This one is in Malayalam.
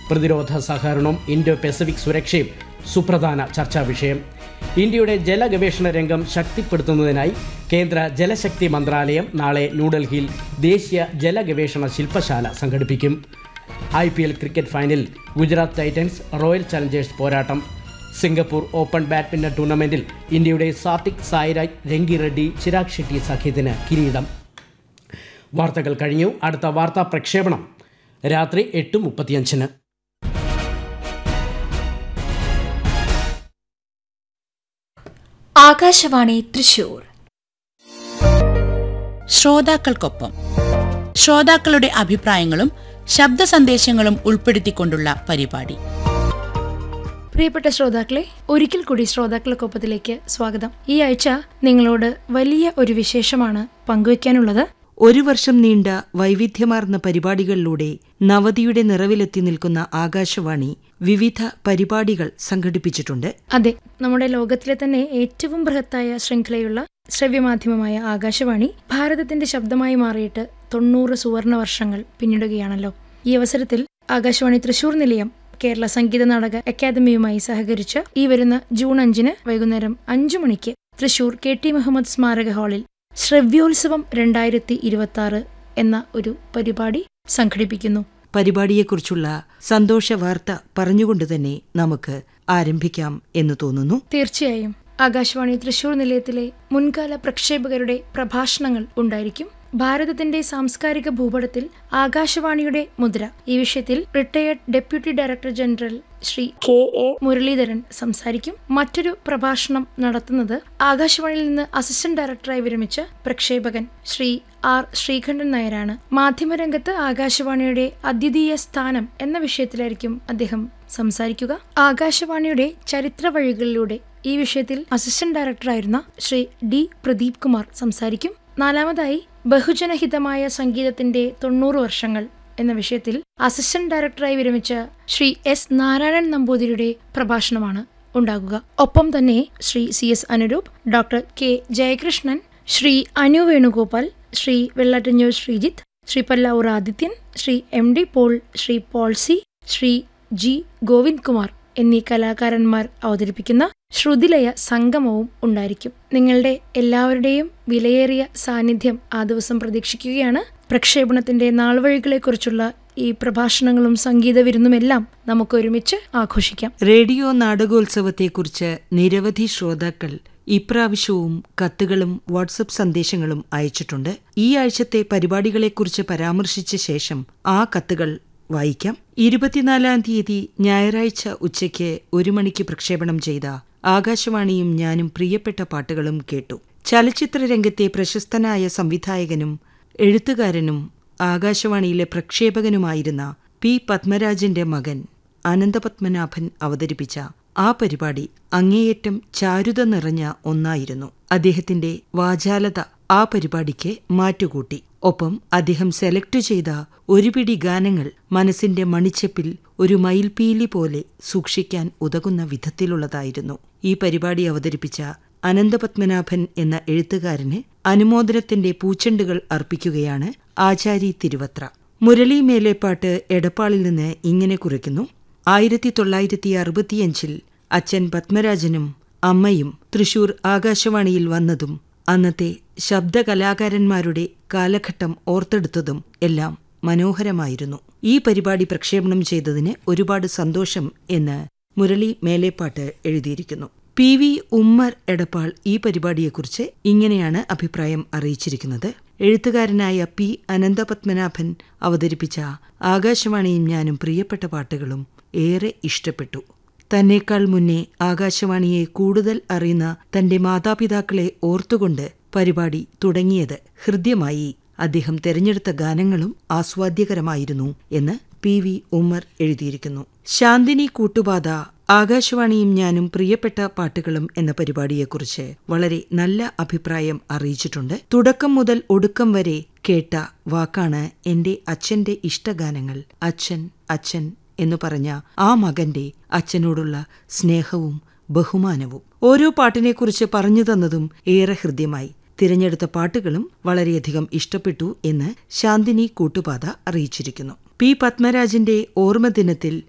പ്രതിരോധ സഹകരണവും ഇൻഡോ പസഫിക് സുരക്ഷയും സുപ്രധാന ചർച്ചാ വിഷയം ഇന്ത്യയുടെ ജലഗവേഷണ രംഗം ശക്തിപ്പെടുത്തുന്നതിനായി കേന്ദ്ര ജലശക്തി മന്ത്രാലയം നാളെ ന്യൂഡൽഹിയിൽ ദേശീയ ജലഗവേഷണ ശില്പശാല സംഘടിപ്പിക്കും ഐ പി എൽ ക്രിക്കറ്റ് ഫൈനലിൽ ഗുജറാത്ത് ടൈറ്റൻസ് റോയൽ ചലഞ്ചേഴ്സ് പോരാട്ടം സിംഗപ്പൂർ ഓപ്പൺ ബാഡ്മിന്റൺ ടൂർണമെന്റിൽ ഇന്ത്യയുടെ സാത്വിക് സായിരാജ് രംഗി റെഡ്ഡി ചിരാഗ് ഷെട്ടി സഖ്യത്തിന് കിരീടം വാർത്തകൾ കഴിഞ്ഞു അടുത്ത വാർത്താ പ്രക്ഷേപണം രാത്രി എട്ട് മുപ്പത്തിയഞ്ചിന് ആകാശവാണി തൃശൂർ ശ്രോതാക്കൾക്കൊപ്പം ശ്രോതാക്കളുടെ അഭിപ്രായങ്ങളും ശബ്ദ സന്ദേശങ്ങളും ഉൾപ്പെടുത്തിക്കൊണ്ടുള്ള പരിപാടി പ്രിയപ്പെട്ട ശ്രോതാക്കളെ ഒരിക്കൽ കൂടി ശ്രോതാക്കൾക്കൊപ്പത്തിലേക്ക് സ്വാഗതം ഈ ആഴ്ച നിങ്ങളോട് വലിയ ഒരു വിശേഷമാണ് പങ്കുവയ്ക്കാനുള്ളത് ഒരു വർഷം നീണ്ട വൈവിധ്യമാർന്ന പരിപാടികളിലൂടെ നവതിയുടെ നിറവിലെത്തി നിൽക്കുന്ന ആകാശവാണി വിവിധ പരിപാടികൾ സംഘടിപ്പിച്ചിട്ടുണ്ട് അതെ നമ്മുടെ ലോകത്തിലെ തന്നെ ഏറ്റവും ബൃഹത്തായ ശൃംഖലയുള്ള ശ്രവ്യമാധ്യമമായ ആകാശവാണി ഭാരതത്തിന്റെ ശബ്ദമായി മാറിയിട്ട് തൊണ്ണൂറ് സുവർണ വർഷങ്ങൾ പിന്നിടുകയാണല്ലോ ഈ അവസരത്തിൽ ആകാശവാണി തൃശൂർ നിലയം കേരള സംഗീത നാടക അക്കാദമിയുമായി സഹകരിച്ച് ഈ വരുന്ന ജൂൺ അഞ്ചിന് വൈകുന്നേരം അഞ്ചു മണിക്ക് തൃശൂർ കെ ടി മുഹമ്മദ് സ്മാരക ഹാളിൽ ശ്രവ്യോത്സവം രണ്ടായിരത്തി ഇരുപത്തി ആറ് എന്ന ഒരു പരിപാടി സംഘടിപ്പിക്കുന്നു പരിപാടിയെക്കുറിച്ചുള്ള സന്തോഷ വാർത്ത പറഞ്ഞുകൊണ്ട് തന്നെ നമുക്ക് ആരംഭിക്കാം എന്ന് തോന്നുന്നു തീർച്ചയായും ആകാശവാണി തൃശൂർ നിലയത്തിലെ മുൻകാല പ്രക്ഷേപകരുടെ പ്രഭാഷണങ്ങൾ ഉണ്ടായിരിക്കും ഭാരതത്തിന്റെ സാംസ്കാരിക ഭൂപടത്തിൽ ആകാശവാണിയുടെ മുദ്ര ഈ വിഷയത്തിൽ retired deputy director general Shri K A Muraleedharan സംസാരിക്കും മറ്റൊരു പ്രഭാഷണം നടത്തുന്നത് ആകാശവാണിയിൽ നിന്ന് അസിസ്റ്റന്റ് ഡയറക്ടറായി വിരമിച്ച പ്രക്ഷേപകൻ ശ്രീ ആർ ശ്രീകണ്ഠൻ നായരാണ് മാധ്യമരംഗത്ത് ആകാശവാണിയുടെ അദ്വിതീയ സ്ഥാനം എന്ന വിഷയത്തിലായിരിക്കും അദ്ദേഹം സംസാരിക്കുക ആകാശവാണിയുടെ ചരിത്ര വഴികളിലൂടെ ഈ വിഷയത്തിൽ അസിസ്റ്റന്റ് ഡയറക്ടറായിരുന്ന ശ്രീ ഡി പ്രദീപ് കുമാർ സംസാരിക്കും നാലാമതായി ബഹുജനഹിതമായ സംഗീതത്തിന്റെ തൊണ്ണൂറ് വർഷങ്ങൾ എന്ന വിഷയത്തിൽ അസിസ്റ്റന്റ് ഡയറക്ടറായി വിരമിച്ച ശ്രീ എസ് നാരായണൻ നമ്പൂതിരിയുടെ പ്രഭാഷണമാണ് ഉണ്ടാകുക ഒപ്പം തന്നെ Shri C S Anuroop doctor K Jayakrishnan Shri Anu Venugopal Shri Vellattanjur Sreejith Shri Pallavur Adithyan Shri M D Paul Shri Paulsy Shri G Govind Kumar എന്നീ കലാകാരന്മാർ അവതരിപ്പിക്കുന്ന ശ്രുതിലയ സംഗമവും ഉണ്ടായിരിക്കും നിങ്ങളുടെ എല്ലാവരുടെയും വിലയേറിയ സാന്നിധ്യം ആ ദിവസം പ്രതീക്ഷിക്കുകയാണ് പ്രക്ഷേപണത്തിന്റെ നാൾവഴികളെക്കുറിച്ചുള്ള ഈ പ്രഭാഷണങ്ങളും സംഗീത വിരുന്നുമെല്ലാം നമുക്ക് ഒരുമിച്ച് ആഘോഷിക്കാം റേഡിയോ നാടകോത്സവത്തെക്കുറിച്ച് നിരവധി ശ്രോതാക്കൾ ഇപ്രാവശ്യവും കത്തുകളും വാട്സപ്പ് സന്ദേശങ്ങളും അയച്ചിട്ടുണ്ട് ഈ ആഴ്ചത്തെ പരിപാടികളെക്കുറിച്ച് പരാമർശിച്ച ശേഷം ആ കത്തുകൾ വായിക്കാം ഇരുപത്തിനാലാം തീയതി ഞായറാഴ്ച ഉച്ചയ്ക്ക് ഒരു മണിക്ക് പ്രക്ഷേപണം ചെയ്ത ആകാശവാണിയും ഞാനും പ്രിയപ്പെട്ട പാട്ടുകളും കേട്ടു ചലച്ചിത്ര രംഗത്തെ പ്രശസ്തനായ സംവിധായകനും എഴുത്തുകാരനും ആകാശവാണിയിലെ പ്രക്ഷേപകനുമായിരുന്ന പി പത്മരാജന്റെ മകൻ അനന്തപത്മനാഭൻ അവതരിപ്പിച്ച ആ പരിപാടി അങ്ങേയറ്റം ചാരുത നിറഞ്ഞ ഒന്നായിരുന്നു അദ്ദേഹത്തിന്റെ വാചാലത ആ പരിപാടിക്ക് മാറ്റുകൂട്ടി ഒപ്പം അദ്ദേഹം സെലക്ട് ചെയ്ത ഒരു പിടി ഗാനങ്ങൾ മനസ്സിന്റെ മണിച്ചെപ്പിൽ ഒരു മയിൽപീലി പോലെ സൂക്ഷിക്കാൻ ഉതകുന്ന വിധത്തിലുള്ളതായിരുന്നു ഈ പരിപാടി അവതരിപ്പിച്ച അനന്തപത്മനാഭൻ എന്ന എഴുത്തുകാരന് അനുമോദനത്തിന്റെ പൂച്ചെണ്ടുകൾ അർപ്പിക്കുകയാണ് ആചാരി തിരുവത്ര മുരളി മേലേപ്പാട്ട് എടപ്പാളിൽ നിന്ന് ഇങ്ങനെ കുറിക്കുന്നു ആയിരത്തി തൊള്ളായിരത്തി അറുപത്തിയഞ്ചിൽ അച്ഛൻ പത്മരാജനും അമ്മയും തൃശൂർ ആകാശവാണിയിൽ വന്നതും അന്നത്തെ ശബ്ദകലാകാരന്മാരുടെ കാലഘട്ടം ഓർത്തെടുത്തതും എല്ലാം മനോഹരമായിരുന്നു ഈ പരിപാടി പ്രക്ഷേപണം ചെയ്തതിന് ഒരുപാട് സന്തോഷം എന്ന് മുരളി മേലേപ്പാട്ട് എഴുതിയിരിക്കുന്നു പി വി ഉമ്മർ എടപ്പാൾ ഈ പരിപാടിയെക്കുറിച്ച് ഇങ്ങനെയാണ് അഭിപ്രായം അറിയിച്ചിരിക്കുന്നത് എഴുത്തുകാരനായ പി അനന്തപത്മനാഭൻ അവതരിപ്പിച്ച ആകാശവാണിയും ഞാനും പ്രിയപ്പെട്ട പാട്ടുകളും ഏറെ ഇഷ്ടപ്പെട്ടു തന്നേക്കാൾ മുന്നേ ആകാശവാണിയെ കൂടുതൽ അറിയുന്ന തന്റെ മാതാപിതാക്കളെ ഓർത്തുകൊണ്ട് പരിപാടി തുടങ്ങിയത് ഹൃദ്യമായി അദ്ദേഹം തെരഞ്ഞെടുത്ത ഗാനങ്ങളും ആസ്വാദ്യകരമായിരുന്നു എന്ന് പി വി ഉമ്മർ എഴുതിയിരിക്കുന്നു ശാന്തിനി കൂട്ടുപാത ആകാശവാണിയും ഞാനും പ്രിയപ്പെട്ട പാട്ടുകളും എന്ന പരിപാടിയെക്കുറിച്ച് വളരെ നല്ല അഭിപ്രായം അറിയിച്ചിട്ടുണ്ട് തുടക്കം മുതൽ ഒടുക്കം വരെ കേട്ട വാക്കാണ് എന്റെ അച്ഛന്റെ ഇഷ്ടഗാനങ്ങൾ അച്ഛൻ അച്ഛൻ എന്നു പറഞ്ഞ ആ മകന്റെ അച്ഛനോടുള്ള സ്നേഹവും ബഹുമാനവും ഓരോ പാട്ടിനെക്കുറിച്ച് പറഞ്ഞു തന്നതും ഏറെ ഹൃദ്യമായി തിരഞ്ഞെടുത്ത പാട്ടുകളും വളരെയധികം ഇഷ്ടപ്പെട്ടു എന്ന് ശാന്തിനി കൂട്ടുപാത അറിയിച്ചിരിക്കുന്നു പി പത്മരാജന്റെ ഓർമ്മദിനത്തിൽ